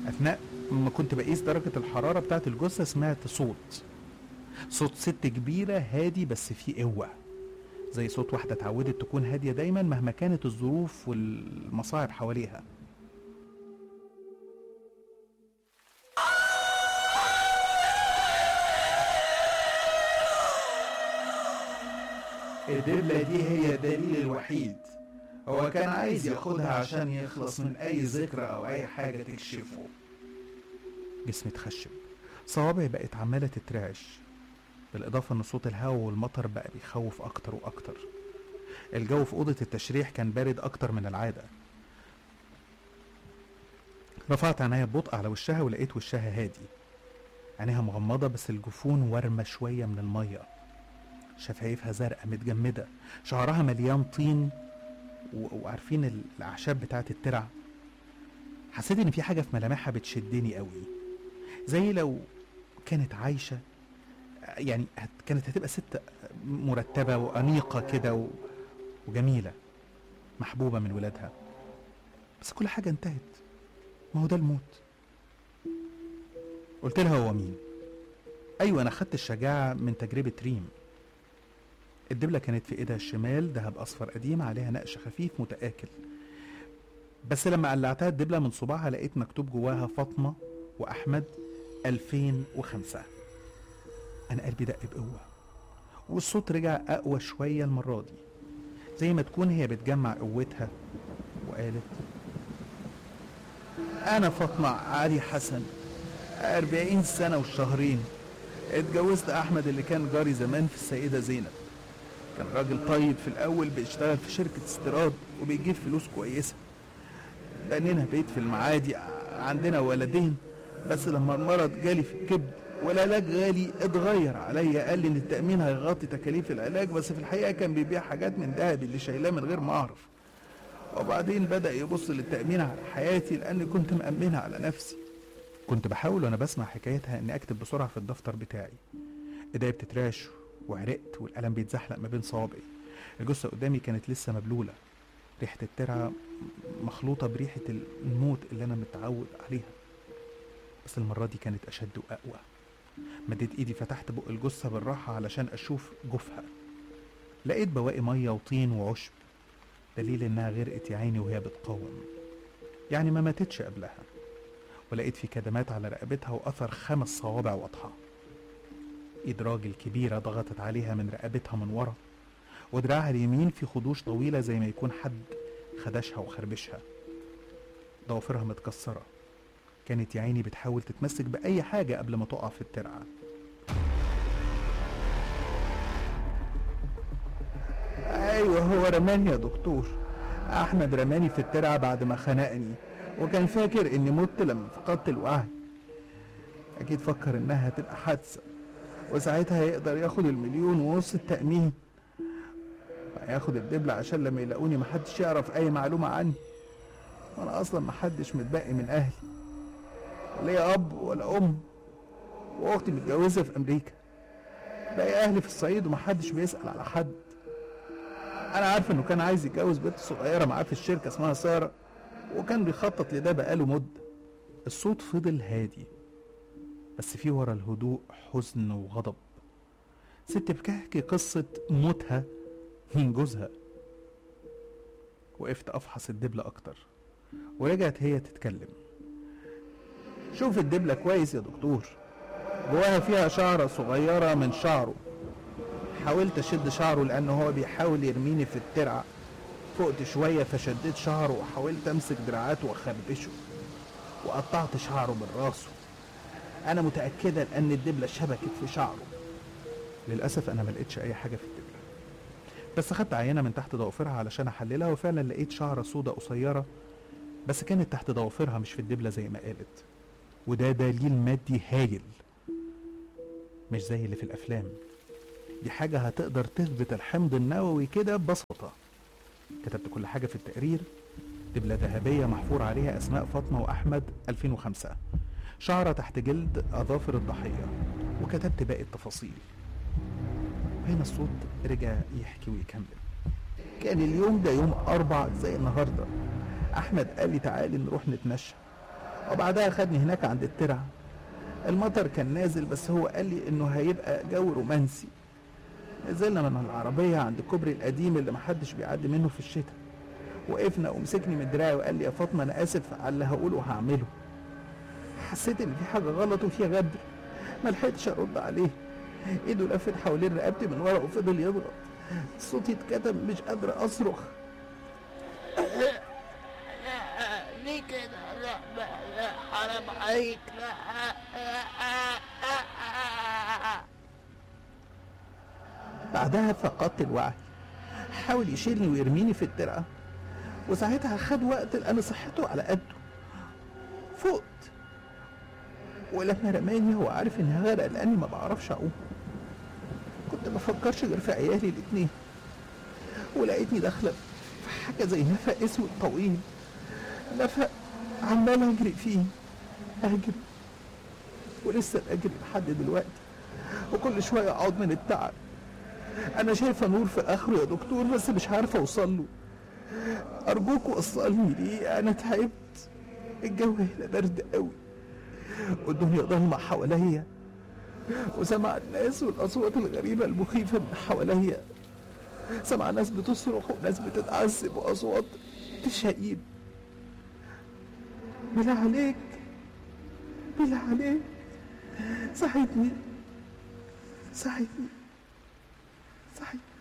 اثناء ما كنت بقيس درجه الحراره بتاعه الجثه سمعت صوت صوت ست كبيره هادي بس فيه قوه زي صوت واحده اتعودت تكون هاديه دايما مهما كانت الظروف والمصاعب حواليها الدبلة دي هي الدليل الوحيد هو كان عايز ياخدها عشان يخلص من أي ذكرى أو أي حاجة تكشفه جسمي اتخشب صوابعي بقت عمالة تترعش بالإضافة إن صوت الهواء والمطر بقى بيخوف أكتر وأكتر الجو في أوضة التشريح كان بارد أكتر من العادة رفعت عينيا ببطء على وشها ولقيت وشها هادي عينيها مغمضة بس الجفون ورمة شوية من المية شفايفها زرقاء متجمدة شعرها مليان طين و- وعارفين ال- الأعشاب بتاعت الترع حسيت إن في حاجة في ملامحها بتشدني قوي زي لو كانت عايشة يعني هت- كانت هتبقى ست مرتبة وأنيقة كده و- وجميلة محبوبة من ولادها بس كل حاجة انتهت ما هو ده الموت قلت لها هو مين أيوة أنا خدت الشجاعة من تجربة ريم الدبلة كانت في ايدها الشمال دهب اصفر قديم عليها نقش خفيف متآكل بس لما قلعتها الدبلة من صباعها لقيت مكتوب جواها فاطمة وأحمد 2005 أنا قلبي دق بقوة والصوت رجع أقوى شوية المرة دي زي ما تكون هي بتجمع قوتها وقالت أنا فاطمة علي حسن أربعين سنة وشهرين اتجوزت أحمد اللي كان جاري زمان في السيدة زينب كان راجل طيب في الأول بيشتغل في شركة استيراد وبيجيب فلوس كويسة بنينا بيت في المعادي عندنا ولدين بس لما المرض جالي في الكبد والعلاج غالي اتغير عليا قال لي ان التأمين هيغطي تكاليف العلاج بس في الحقيقة كان بيبيع حاجات من دهب اللي شايلاه من غير ما اعرف وبعدين بدأ يبص للتأمين على حياتي لأني كنت مأمنها على نفسي كنت بحاول وأنا بسمع حكايتها إني أكتب بسرعة في الدفتر بتاعي إيديا بتتراش وعرقت والقلم بيتزحلق ما بين صوابعي الجثة قدامي كانت لسه مبلولة ريحة الترعة مخلوطة بريحة الموت اللي أنا متعود عليها بس المرة دي كانت أشد وأقوى مديت إيدي فتحت بق الجثة بالراحة علشان أشوف جوفها لقيت بواقي مية وطين وعشب دليل إنها غرقت يا عيني وهي بتقاوم يعني ما ماتتش قبلها ولقيت في كدمات على رقبتها وأثر خمس صوابع واضحة إيد راجل كبيرة ضغطت عليها من رقبتها من ورا ودراعها اليمين في خدوش طويلة زي ما يكون حد خدشها وخربشها ضوافرها متكسرة كانت يا عيني بتحاول تتمسك بأي حاجة قبل ما تقع في الترعة أيوة هو رماني يا دكتور أحمد رماني في الترعة بعد ما خنقني وكان فاكر إني مت لما فقدت الوعي أكيد فكر إنها هتبقى حادثة وساعتها يقدر ياخد المليون ونص التأمين هياخد الدبلة عشان لما يلاقوني محدش يعرف أي معلومة عني وأنا أصلا محدش متبقي من أهلي ليا أب ولا أم وأختي متجوزة في أمريكا باقي أهلي في الصعيد ومحدش بيسأل على حد أنا عارف إنه كان عايز يتجوز بنت صغيرة معاه في الشركة اسمها سارة وكان بيخطط لده بقاله مدة الصوت فضل هادي بس في ورا الهدوء حزن وغضب ست بتحكي قصة موتها من جوزها وقفت أفحص الدبلة أكتر ورجعت هي تتكلم شوف الدبلة كويس يا دكتور جواها فيها شعرة صغيرة من شعره حاولت أشد شعره لأنه هو بيحاول يرميني في الترعة فقت شوية فشديت شعره وحاولت أمسك دراعاته وأخربشه وقطعت شعره من راسه أنا متأكدة أن الدبلة شبكت في شعره للأسف أنا ما لقيتش أي حاجة في الدبلة بس خدت عينة من تحت ضوافرها علشان أحللها وفعلا لقيت شعرة سودة قصيرة بس كانت تحت ضوافرها مش في الدبلة زي ما قالت وده دليل مادي هايل مش زي اللي في الأفلام دي حاجة هتقدر تثبت الحمض النووي كده ببساطة كتبت كل حاجة في التقرير دبلة ذهبية محفور عليها أسماء فاطمة وأحمد 2005 شعرة تحت جلد أظافر الضحية وكتبت باقي التفاصيل هنا الصوت رجع يحكي ويكمل كان اليوم ده يوم أربع زي النهاردة أحمد قال لي تعالي نروح نتمشى وبعدها خدني هناك عند الترعة المطر كان نازل بس هو قال لي انه هيبقى جو رومانسي نزلنا من العربية عند الكوبري القديم اللي محدش بيعدي منه في الشتاء وقفنا ومسكني من دراعي وقال لي يا فاطمة أنا آسف على اللي هقوله وهعمله حسيت إن في حاجة غلط وفي غدر ما لحقتش أرد عليه إيده لفت حوالين رقبتي من ورا وفضل يضغط صوتي اتكتم مش قادر أصرخ ليه كده لا لا لا حرام عليك لا بعدها فقدت الوعي حاول يشيلني ويرميني في الترعة وساعتها خد وقت لأن صحته على قده فقت ولما رماني هو عارف اني هغرق لاني ما بعرفش اعوم كنت ما بفكرش غير في عيالي الاتنين ولقيتني داخله في حاجه زي نفق اسود طويل نفق عمال اجري فيه اجري ولسه بجري لحد دلوقتي وكل شويه اقعد من التعب انا شايفه نور في اخره يا دكتور بس مش عارفه اوصل له ارجوك وصلني ليه انا تعبت الجو هنا برد قوي والدنيا ضلمة حواليا وسمع الناس والأصوات الغريبة المخيفة من حواليا سمع ناس بتصرخ وناس بتتعذب وأصوات تشهيب بالله عليك بالله عليك ساعدني ساعدني ساعدني